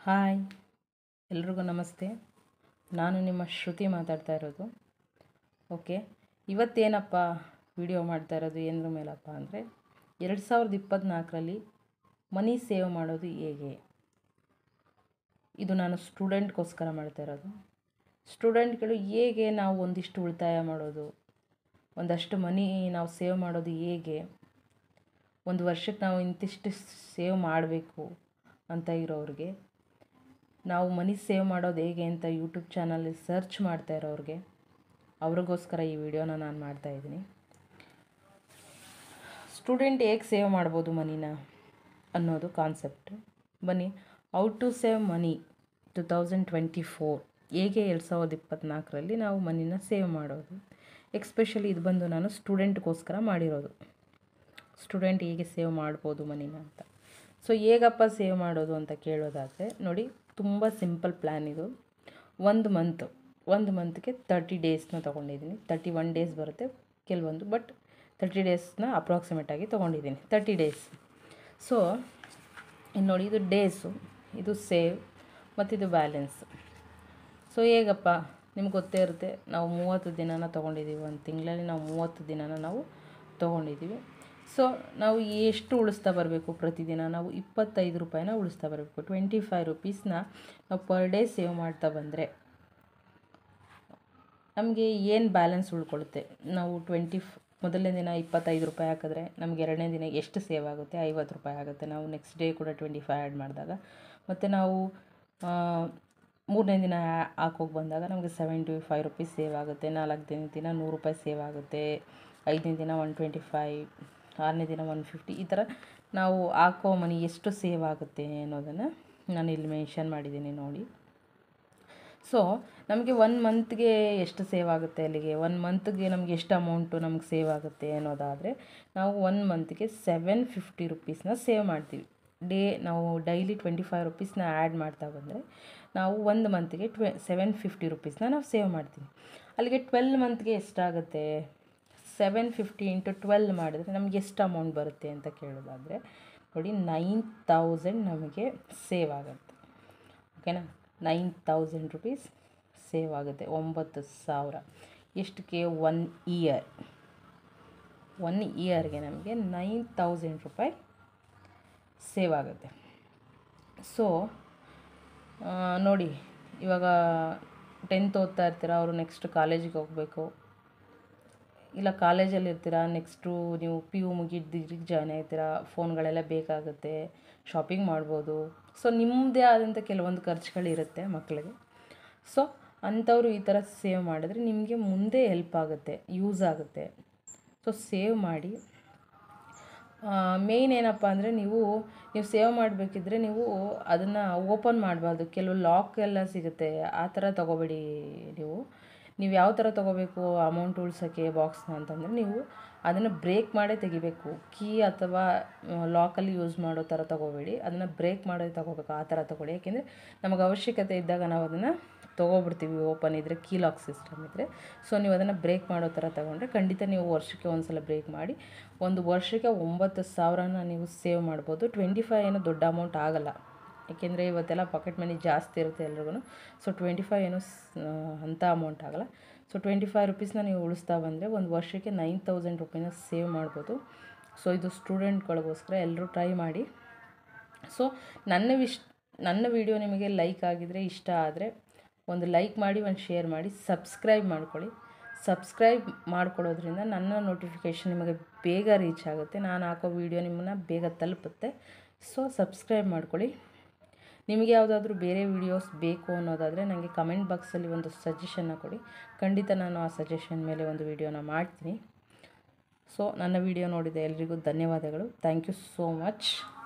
hi ಎಲ್ರಿಗೂ ನಮಸ್ತೆ ನಾನು ನಿಮ್ಮ ಶ್ರುತಿ ಮಾತಾಡ್ತಾ ಇರೋದು ಓಕೆ ಇವತ್ತೇನಪ್ಪ ವಿಡಿಯೋ ಮಾಡ್ತಾ ಇರೋದು ಏನರ ಮೇಲಪ್ಪ ಅಂದರೆ ಎರಡು ಸಾವಿರದ ಇಪ್ಪತ್ತ್ನಾಲ್ಕರಲ್ಲಿ ಮನಿ ಸೇವ್ ಮಾಡೋದು ಹೇಗೆ ಇದು ನಾನು ಸ್ಟೂಡೆಂಟ್ಗೋಸ್ಕರ ಮಾಡ್ತಾ ಇರೋದು ಸ್ಟೂಡೆಂಟ್ಗಳು ಹೇಗೆ ನಾವು ಒಂದಿಷ್ಟು ಉಳಿತಾಯ ಮಾಡೋದು ಒಂದಷ್ಟು ಮನಿ ನಾವು ಸೇವ್ ಮಾಡೋದು ಹೇಗೆ ಒಂದು ವರ್ಷಕ್ಕೆ ನಾವು ಇಂತಿಷ್ಟು ಸೇವ್ ಮಾಡಬೇಕು ಅಂತ ಇರೋರಿಗೆ ನಾವು ಮನಿ ಸೇವ್ ಮಾಡೋದು ಹೇಗೆ ಅಂತ ಯೂಟ್ಯೂಬ್ ಚಾನಲ್ಲಿ ಸರ್ಚ್ ಮಾಡ್ತಾ ಇರೋರಿಗೆ ಅವ್ರಿಗೋಸ್ಕರ ಈ ವಿಡಿಯೋನ ನಾನು ಮಾಡ್ತಾಯಿದ್ದೀನಿ ಸ್ಟೂಡೆಂಟ್ ಹೇಗೆ ಸೇವ್ ಮಾಡ್ಬೋದು ಮನಿನ ಅನ್ನೋದು ಕಾನ್ಸೆಪ್ಟ್ ಬನ್ನಿ how to save money two thousand twenty four ಹೇಗೆ ಎರಡು ಸಾವಿರದ ಇಪ್ಪತ್ತ್ನಾಲ್ಕರಲ್ಲಿ ನಾವು ಮನಿನ ಸೇವ್ ಮಾಡೋದು ಎಕ್ಸ್ಪೆಷಲಿ ಇದು ಬಂದು ನಾನು ಸ್ಟೂಡೆಂಟ್ಗೋಸ್ಕರ ಮಾಡಿರೋದು ಸ್ಟೂಡೆಂಟ್ ಹೇಗೆ ಸೇವ್ ಮಾಡ್ಬೋದು ಮನಿನ ಅಂತ ಸೊ ಹೇಗಪ್ಪ ಸೇವ್ ಮಾಡೋದು ಅಂತ ಕೇಳೋದಾದರೆ ನೋಡಿ ತುಂಬ ಸಿಂಪಲ್ ಪ್ಲ್ಯಾನ್ ಇದು ಒಂದು ಮಂತ್ ಒಂದು ಮಂತ್ಗೆ ತರ್ಟಿ ಡೇಸ್ನ ತೊಗೊಂಡಿದ್ದೀನಿ ತರ್ಟಿ ಒನ್ ಡೇಸ್ ಬರುತ್ತೆ ಕೆಲವೊಂದು ಬಟ್ ತರ್ಟಿ ಡೇಸ್ನ ಅಪ್ರಾಕ್ಸಿಮೇಟಾಗಿ ತೊಗೊಂಡಿದ್ದೀನಿ ತರ್ಟಿ ಡೇಸ್ ಸೊ ಇನ್ನು ನೋಡಿ ಇದು ಡೇಸು ಇದು ಸೇವ್ ಮತ್ತು ಇದು ಬ್ಯಾಲೆನ್ಸ್ ಸೊ ಹೇಗಪ್ಪ ನಿಮ್ಗೆ ಗೊತ್ತೇ ಇರುತ್ತೆ ನಾವು ಮೂವತ್ತು ದಿನನ ತೊಗೊಂಡಿದ್ದೀವಿ ಒಂದು ತಿಂಗಳಲ್ಲಿ ನಾವು ಮೂವತ್ತು ದಿನನ ನಾವು ತೊಗೊಂಡಿದ್ದೀವಿ ಸೊ ನಾವು ಎಷ್ಟು ಉಳಿಸ್ತಾ ಬರಬೇಕು ಪ್ರತಿದಿನ ನಾವು ಇಪ್ಪತ್ತೈದು ರೂಪಾಯಿನ ಉಳಿಸ್ತಾ ಬರಬೇಕು ಟ್ವೆಂಟಿ ಫೈವ್ ರುಪೀಸ್ನ ನಾವು ಪರ್ ಡೇ ಸೇವ್ ಮಾಡ್ತಾ ಬಂದರೆ ನಮಗೆ ಏನು ಬ್ಯಾಲೆನ್ಸ್ ಉಳ್ಕೊಳ್ಳುತ್ತೆ ನಾವು ಟ್ವೆಂಟಿ ಫ್ ಮೊದಲನೇ ದಿನ ಇಪ್ಪತ್ತೈದು ರೂಪಾಯಿ ಹಾಕಿದ್ರೆ ನಮ್ಗೆ ಎರಡನೇ ದಿನ ಎಷ್ಟು ಸೇವ್ ಆಗುತ್ತೆ ಐವತ್ತು ರೂಪಾಯಿ ಆಗುತ್ತೆ ನಾವು ನೆಕ್ಸ್ಟ್ ಡೇ ಕೂಡ ಟ್ವೆಂಟಿ ಫೈವ್ ಆ್ಯಡ್ ಮಾಡಿದಾಗ ಮತ್ತು ನಾವು ಮೂರನೇ ದಿನ ಹಾಕೋಗಿ ಬಂದಾಗ ನಮಗೆ ಸೆವೆಂಟಿ ಫೈವ್ ರುಪೀಸ್ ಸೇವ್ ಆಗುತ್ತೆ ನಾಲ್ಕನೇ ದಿನ ನೂರು ರೂಪಾಯಿ ಸೇವ್ ಆಗುತ್ತೆ ಐದನೇ ದಿನ ಒನ್ ಟ್ವೆಂಟಿ ಫೈವ್ ಆರನೇ ದಿನ ಒನ್ ಫಿಫ್ಟಿ ಈ ಥರ ನಾವು ಹಾಕೋ ಮನಿ ಎಷ್ಟು ಸೇವ್ ಆಗುತ್ತೆ ಅನ್ನೋದನ್ನು ನಾನು ಇಲ್ಲಿ ಮೆನ್ಷನ್ ಮಾಡಿದ್ದೀನಿ ನೋಡಿ ಸೊ ನಮಗೆ ಒನ್ ಮಂತ್ಗೆ ಎಷ್ಟು ಸೇವ್ ಆಗುತ್ತೆ ಅಲ್ಲಿಗೆ ಒನ್ ಮಂತ್ಗೆ ನಮಗೆ ಎಷ್ಟು ಅಮೌಂಟು ನಮ್ಗೆ ಸೇವ್ ಆಗುತ್ತೆ ಅನ್ನೋದಾದರೆ ನಾವು ಒನ್ ಮಂತ್ಗೆ ಸೆವೆನ್ ಫಿಫ್ಟಿ ರುಪೀಸ್ನ ಸೇವ್ ಮಾಡ್ತೀವಿ ಡೇ ನಾವು ಡೈಲಿ ಟ್ವೆಂಟಿ ಫೈವ್ ರುಪೀಸ್ನ ಆ್ಯಡ್ ಮಾಡ್ತಾ ಬಂದರೆ ನಾವು ಒಂದು ಮಂತ್ಗೆ ಟ್ವೆ ಸೆವೆನ್ ಫಿಫ್ಟಿ ರುಪೀಸ್ನ ನಾವು ಸೇವ್ ಮಾಡ್ತೀವಿ ಅಲ್ಲಿಗೆ ಟ್ವೆಲ್ ಮಂತ್ಗೆ ಎಷ್ಟಾಗುತ್ತೆ ಸೆವೆನ್ ಫಿಫ್ಟಿ ಇಂಟು ಟ್ವೆಲ್ ಮಾಡಿದ್ರೆ ನಮಗೆ ಎಷ್ಟು ಅಮೌಂಟ್ ಬರುತ್ತೆ ಅಂತ ಕೇಳೋದಾದರೆ ನೋಡಿ ನೈನ್ ತೌಸಂಡ್ ನಮಗೆ ಸೇವ್ ಆಗುತ್ತೆ ಓಕೆನಾ ನೈನ್ ತೌಸಂಡ್ ರುಪೀಸ್ ಸೇವ್ ಆಗುತ್ತೆ ಒಂಬತ್ತು ಸಾವಿರ ಎಷ್ಟಕ್ಕೆ ಒನ್ ಇಯರ್ ಒನ್ ಇಯರ್ಗೆ ನಮಗೆ ನೈನ್ ತೌಸಂಡ್ ರೂಪಾಯಿ ಸೇವ್ ಆಗುತ್ತೆ ಸೊ ನೋಡಿ ಇವಾಗ ಟೆಂತ್ ಓದ್ತಾ ಇರ್ತೀರ ಅವರು ನೆಕ್ಸ್ಟ್ ಕಾಲೇಜಿಗೆ ಹೋಗಬೇಕು ಇಲ್ಲ ಕಾಲೇಜಲ್ಲಿ ಇರ್ತೀರಾ ನೆಕ್ಸ್ಟು ನೀವು ಪಿ ಯು ಮುಗಿದು ಡಿಗ್ರಿಗೆ ಜಾಯ್ನ್ ಆಗ್ತೀರಾ ಫೋನ್ಗಳೆಲ್ಲ ಬೇಕಾಗುತ್ತೆ ಶಾಪಿಂಗ್ ಮಾಡ್ಬೋದು ಸೊ ನಿಮ್ಮದೇ ಆದಂಥ ಕೆಲವೊಂದು ಖರ್ಚುಗಳಿರುತ್ತೆ ಮಕ್ಕಳಿಗೆ ಸೊ ಅಂಥವರು ಈ ಥರ ಸೇವ್ ಮಾಡಿದ್ರೆ ನಿಮಗೆ ಮುಂದೆ ಹೆಲ್ಪ್ ಆಗುತ್ತೆ ಯೂಸ್ ಆಗುತ್ತೆ ಸೊ ಸೇವ್ ಮಾಡಿ ಮೇಯ್ನ್ ಏನಪ್ಪ ಅಂದರೆ ನೀವು ನೀವು ಸೇವ್ ಮಾಡಬೇಕಿದ್ರೆ ನೀವು ಅದನ್ನು ಓಪನ್ ಮಾಡಬಾರ್ದು ಕೆಲವು ಲಾಕ್ ಎಲ್ಲ ಸಿಗುತ್ತೆ ಆ ಥರ ತೊಗೋಬೇಡಿ ನೀವು ನೀವು ಯಾವ ಥರ ತೊಗೋಬೇಕು ಅಮೌಂಟ್ ಉಳ್ಸೋಕ್ಕೆ ಬಾಕ್ಸ್ನ ಅಂತಂದರೆ ನೀವು ಅದನ್ನು ಬ್ರೇಕ್ ಮಾಡೇ ತೆಗಿಬೇಕು ಕೀ ಅಥವಾ ಲಾಕಲ್ಲಿ ಯೂಸ್ ಮಾಡೋ ಥರ ತೊಗೋಬೇಡಿ ಅದನ್ನು ಬ್ರೇಕ್ ಮಾಡೇ ತೊಗೋಬೇಕು ಆ ಥರ ತೊಗೊಳ್ಳಿ ಯಾಕೆಂದರೆ ನಮಗೆ ಅವಶ್ಯಕತೆ ಇದ್ದಾಗ ನಾವು ಅದನ್ನು ತೊಗೊಬಿಡ್ತೀವಿ ಓಪನ್ ಇದ್ದರೆ ಕೀ ಲಾಕ್ ಸಿಸ್ಟಮ್ ಇದ್ದರೆ ಸೊ ನೀವು ಅದನ್ನು ಬ್ರೇಕ್ ಮಾಡೋ ಥರ ತೊಗೊಂಡ್ರೆ ಖಂಡಿತ ನೀವು ವರ್ಷಕ್ಕೆ ಒಂದು ಸಲ ಬ್ರೇಕ್ ಮಾಡಿ ಒಂದು ವರ್ಷಕ್ಕೆ ಒಂಬತ್ತು ಸಾವಿರನ ನೀವು ಸೇವ್ ಮಾಡ್ಬೋದು ಟ್ವೆಂಟಿ ಫೈವ್ ಏನೂ ದೊಡ್ಡ ಅಮೌಂಟ್ ಆಗೋಲ್ಲ ಏಕೆಂದರೆ ಇವತ್ತೆಲ್ಲ ಪಾಕೆಟ್ ಮನಿ ಜಾಸ್ತಿ ಇರುತ್ತೆ ಎಲ್ರಿಗೂ ಸೊ ಟ್ವೆಂಟಿ ಫೈವ್ ಏನು ಅಂಥ ಅಮೌಂಟ್ ಆಗೋಲ್ಲ ಸೊ ಟ್ವೆಂಟಿ ಫೈವ್ ರುಪೀಸ್ನ ನೀವು ಉಳಿಸ್ತಾ ಬಂದರೆ ಒಂದು ವರ್ಷಕ್ಕೆ ನೈನ್ ತೌಸಂಡ್ ರುಪೀನ ಸೇವ್ ಮಾಡ್ಬೋದು ಸೊ ಇದು ಸ್ಟೂಡೆಂಟ್ಗಳಿಗೋಸ್ಕರ ಎಲ್ಲರೂ ಟ್ರೈ ಮಾಡಿ ಸೊ ನನ್ನ ವಿಶ್ ನನ್ನ ವಿಡಿಯೋ ನಿಮಗೆ ಲೈಕ್ ಆಗಿದರೆ ಇಷ್ಟ ಆದರೆ ಒಂದು ಲೈಕ್ ಮಾಡಿ ಒಂದು ಶೇರ್ ಮಾಡಿ ಸಬ್ಸ್ಕ್ರೈಬ್ ಮಾಡ್ಕೊಳ್ಳಿ ಸಬ್ಸ್ಕ್ರೈಬ್ ಮಾಡ್ಕೊಳ್ಳೋದ್ರಿಂದ ನನ್ನ ನೋಟಿಫಿಕೇಷನ್ ನಿಮಗೆ ಬೇಗ ರೀಚ್ ಆಗುತ್ತೆ ನಾನು ಹಾಕೋ ವೀಡಿಯೋ ನಿಮ್ಮನ್ನು ಬೇಗ ತಲುಪುತ್ತೆ ಸೊ ಸಬ್ಸ್ಕ್ರೈಬ್ ಮಾಡ್ಕೊಳ್ಳಿ ನಿಮಗೆ ಯಾವುದಾದ್ರೂ ಬೇರೆ ವೀಡಿಯೋಸ್ ಬೇಕು ಅನ್ನೋದಾದರೆ ನನಗೆ ಕಮೆಂಟ್ ಬಾಕ್ಸಲ್ಲಿ ಒಂದು ಸಜೆಷನ್ನ ಕೊಡಿ ಖಂಡಿತ ನಾನು ಆ ಸಜೆಷನ್ ಮೇಲೆ ಒಂದು ವೀಡಿಯೋನ ಮಾಡ್ತೀನಿ ಸೊ ನನ್ನ ವಿಡಿಯೋ ನೋಡಿದ ಎಲ್ರಿಗೂ ಧನ್ಯವಾದಗಳು ಥ್ಯಾಂಕ್ ಯು ಸೋ ಮಚ್